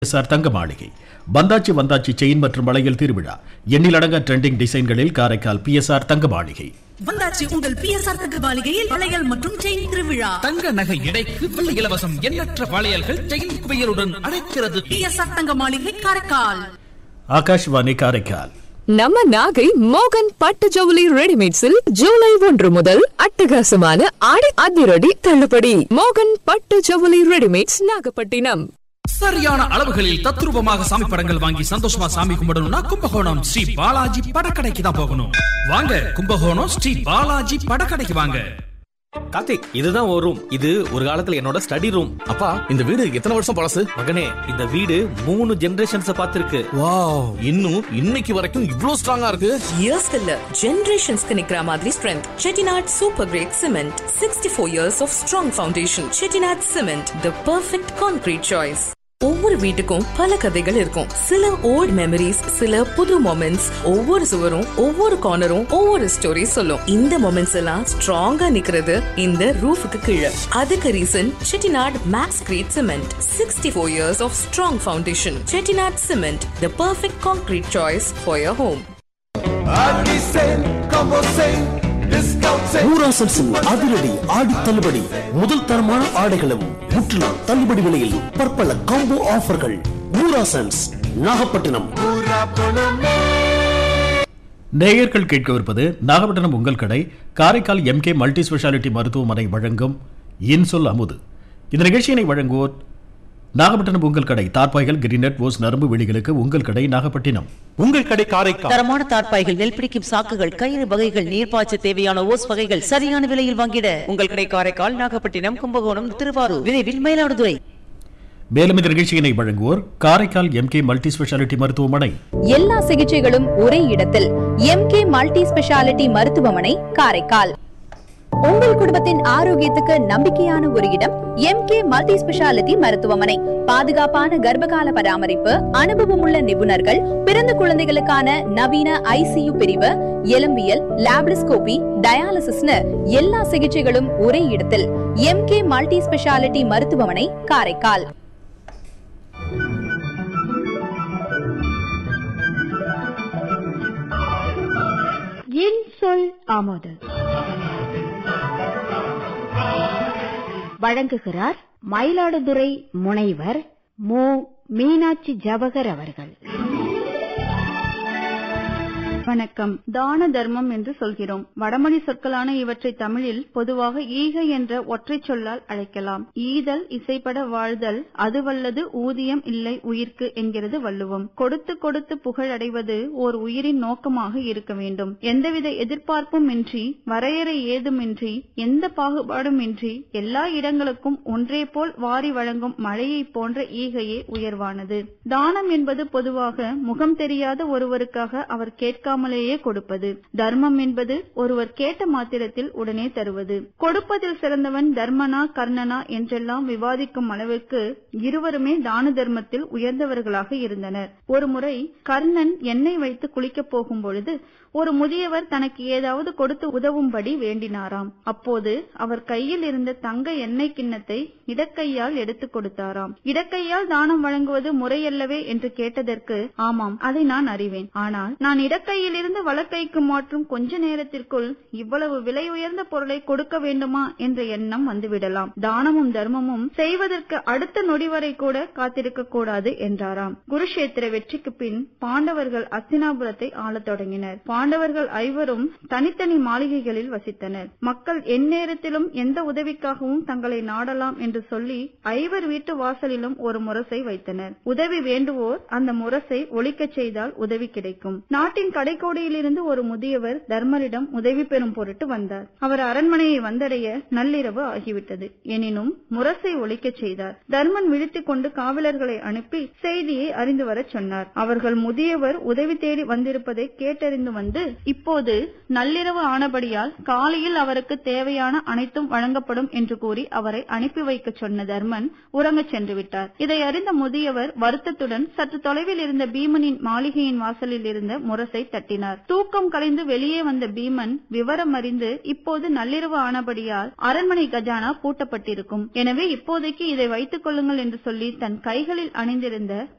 SR தங்க மாளிகை வந்தாச்சி வந்தாச்சி chain மற்றும் வளையல் திருவிழா எண்ணிலடங்கா ட்ரெண்டிங் டிசைன்களில் காரைக்கால் பிஎஸ்ஆர் தங்க மாளிகை வந்தாச்சு உங்கள் பிஎஸ்ஆர் தங்க மாளிகையில் வளையல் மற்றும் செயின் திருவிழா தங்க நகை எடைக்கு வெள்ளி இலவசம் எண்ணற்ற வளையல்கள் செயின் குவியலுடன் அழைக்கிறது பிஎஸ்ஆர் தங்க மாளிகை காரைக்கால் ஆகாஷ்வாணி காரைக்கால் நம்ம நாகை மோகன் பட்டு ஜவுளி ரெடிமேட்ஸில் ஜூலை ஒன்று முதல் அட்டகாசமான ஆடி அதிரடி தள்ளுபடி மோகன் பட்டு ஜவுளி ரெடிமேட்ஸ் நாகப்பட்டினம் சரியான அளவுகளில் தத்ரூபமாக சாமி படங்கள் வாங்கி சந்தோஷமா சாமி கும்பிடணும்னா கும்பகோணம் ஸ்ரீ பாலாஜி படக்கடைக்கு தான் போகணும் வாங்க கும்பகோணம் ஸ்ரீ பாலாஜி படக்கடைக்கு வாங்க கார்த்திக் இதுதான் ஒரு ரூம் இது ஒரு காலத்துல என்னோட ஸ்டடி ரூம் அப்பா இந்த வீடு எத்தனை வருஷம் பழசு மகனே இந்த வீடு மூணு ஜெனரேஷன்ஸ் பார்த்திருக்கு வாவ் இன்னும் இன்னைக்கு வரைக்கும் இவ்ளோ ஸ்ட்ராங்கா இருக்கு இயர்ஸ்க்கு இல்ல ஜெனரேஷன்ஸ்க்கு நிக்கிற மாதிரி strength Chettinad super grade cement sixty four years of strong foundation Chettinad cement the perfect concrete choice ஒவ்வொரு வீட்டுக்கும் பல கதைகள் இருக்கும் சில ஓல்ட் மெமரிஸ் சில புது மொமெண்ட்ஸ் ஒவ்வொரு சுவரும் ஒவ்வொரு கார்னரும் ஒவ்வொரு ஸ்டோரி சொல்லும் இந்த மொமெண்ட்ஸ் எல்லாம் ஸ்ட்ராங்கா நிக்கிறது இந்த ரூஃபுக்கு கீழே அதுக்கு reason Chettinad max grade cement sixty four years of strong foundation Chettinad cement the perfect concrete choice for your home ஊராசன்ஸின் அதிரடி ஆடி தள்ளுபடி முதல் தரமான ஆடைகளும் முற்றிலும் தள்ளுபடி விலையில் பற்பல காம்போ ஆஃபர்கள் ஊராசன்ஸ் நாகப்பட்டினம் நேயர்கள் கேட்கவிருப்பது நாகப்பட்டினம் உங்கள் கடை காரைக்கால் எம்கே மல்டி ஸ்பெஷாலிட்டி மருத்துவமனை வழங்கும் இன்சொல் அமுது இந்த நிகழ்ச்சியினை வழங்குவோர் நாகப்பட்டினம் உங்கள் கடை தார்பாய்கள் கிரிநெட் ஓஸ் நரம்பு வெளிகளுக்கு உங்கள் கடை நாகப்பட்டினம் உங்கள் கடை காரைக்கால் தரமான தார்ப்பாய்கள் நெல் பிடிக்கும் சாக்குகள் கயிறு வகைகள் நீர்ப்பாய்ச்ச தேவையான ஓஸ் வகைகள் சரியான விலையில் வாங்கிட உங்கள் கடை காரைக்கால் நாகப்பட்டினம் கும்பகோணம் திருவாரூர் விரைவில் மயிலாடுதுறை மேலும் இந்த நிகழ்ச்சியினை வழங்குவோர் காரைக்கால் எம்கே மல்டி ஸ்பெஷாலிட்டி மருத்துவமனை எல்லா சிகிச்சைகளும் ஒரே இடத்தில் எம்கே மல்டி ஸ்பெஷாலிட்டி மருத்துவமனை காரைக்கால் உங்கள் குடும்பத்தின் ஆரோக்கியத்துக்கு நம்பிக்கையான ஒரு இடம் எம்கே மல்டி ஸ்பெஷாலிட்டி மருத்துவமனை பாதுகாப்பான கர்ப்பகால பராமரிப்பு அனுபவமுள்ள நிபுணர்கள் பிறந்த குழந்தைகளுக்கான நவீன ஐசியு பிரிவு எலும்பியல் லாப்ரிஸ்கோபி டயாலிசிஸ்னு எல்லா சிகிச்சைகளும் ஒரே இடத்தில் எம்கே மல்டி ஸ்பெஷாலிட்டி மருத்துவமனை காரைக்கால் என் சொல் ஆமோது வழங்குகிறார் மயிலாடுதுறை முனைவர் மு மீனாட்சி ஜவகர் அவர்கள் வணக்கம் தான தர்மம் என்று சொல்கிறோம் வடமொழி சொற்களான இவற்றை தமிழில் பொதுவாக ஈகை என்ற ஒற்றை சொல்லால் அழைக்கலாம் ஈதல் இசைப்பட வாழ்தல் அதுவல்லது ஊதியம் இல்லை உயிர்க்கு என்கிறது வள்ளுவம் கொடுத்து கொடுத்து புகழடைவது ஓர் உயிரின் நோக்கமாக இருக்க வேண்டும் எந்தவித எதிர்பார்ப்பும் இன்றி வரையறை ஏதுமின்றி எந்த பாகுபாடும் இன்றி எல்லா இடங்களுக்கும் ஒன்றே போல் வாரி வழங்கும் மழையை போன்ற ஈகையே உயர்வானது தானம் என்பது பொதுவாக முகம் தெரியாத ஒருவருக்காக அவர் கேட்காமலேயே கொடுப்பது தர்மம் என்பது ஒருவர் கேட்ட மாத்திரத்தில் உடனே தருவது கொடுப்பதில் சிறந்தவன் தர்மனா கர்ணனா என்றெல்லாம் விவாதிக்கும் அளவிற்கு இருவருமே தான தர்மத்தில் உயர்ந்தவர்களாக இருந்தனர் ஒருமுறை கர்ணன் எண்ணெய் வைத்து குளிக்கப் போகும் பொழுது ஒரு முதியவர் தனக்கு ஏதாவது கொடுத்து உதவும்படி வேண்டினாராம் அப்போது அவர் கையில் இருந்த தங்க எண்ணெய் கிண்ணத்தை இடக்கையால் எடுத்துக் கொடுத்தாராம் இடக்கையால் தானம் வழங்குவது முறையல்லவே என்று கேட்டதற்கு ஆமாம் அதை நான் அறிவேன் ஆனால் நான் இடக்கையில் இருந்து வலக்கைக்கு மாற்றும் கொஞ்ச நேரத்திற்குள் இவ்வளவு விலை உயர்ந்த பொருளை கொடுக்க வேண்டுமா என்ற எண்ணம் வந்துவிடலாம் தானமும் தர்மமும் செய்வதற்கு அடுத்த நொடி வரை கூட காத்திருக்க கூடாது என்றாராம் குருஷேத்திர வெற்றிக்கு பின் பாண்டவர்கள் அஸ்தினாபுரத்தை ஆளத் தொடங்கினர் பாண்டவர்கள் ஐவரும் தனித்தனி மாளிகைகளில் வசித்தனர் மக்கள் எந்நேரத்திலும் எந்த உதவிக்காகவும் தங்களை நாடலாம் என்று சொல்லி ஐவர் வீட்டு வாசலிலும் ஒரு முரசை வைத்தனர் உதவி வேண்டுவோர் அந்த முரசை ஒலிக்கச் செய்தால் உதவி கிடைக்கும் நாட்டின் கடைக்கோடியிலிருந்து ஒரு முதியவர் தர்மரிடம் உதவி பெறும் பொருட்டு வந்தார் அவர் அரண்மனையை வந்தடைய நள்ளிரவு ஆகிவிட்டது எனினும் முரசை ஒலிக்கச் செய்தார் தர்மன் விழித்துக் கொண்டு காவலர்களை அனுப்பி செய்தியை அறிந்து வரச் சொன்னார் அவர்கள் முதியவர் உதவி தேடி வந்திருப்பதை கேட்டறிந்து வந்து இப்போது நள்ளிரவு ஆனபடியால் காலையில் அவருக்கு தேவையான அனைத்தும் வழங்கப்படும் என்று கூறி அவரை அனுப்பி வைக்க சொன்ன தர்மன் உறங்கச் சென்று விட்டார் இதை அறிந்த முதியவர் வருத்தத்துடன் சற்று தொலைவில் இருந்த பீமனின் மாளிகையின் வாசலில் இருந்த முரசை தட்டி கட்டினார் தூக்கம் கலைந்து வெளியே வந்த பீமன் விவரம் அறிந்து இப்போது நள்ளிரவு ஆனபடியால் அரண்மனை கஜானா பூட்டப்பட்டிருக்கும் எனவே இப்போதைக்கு இதை வைத்துக் கொள்ளுங்கள் என்று சொல்லி தன் கைகளில் அணிந்திருந்த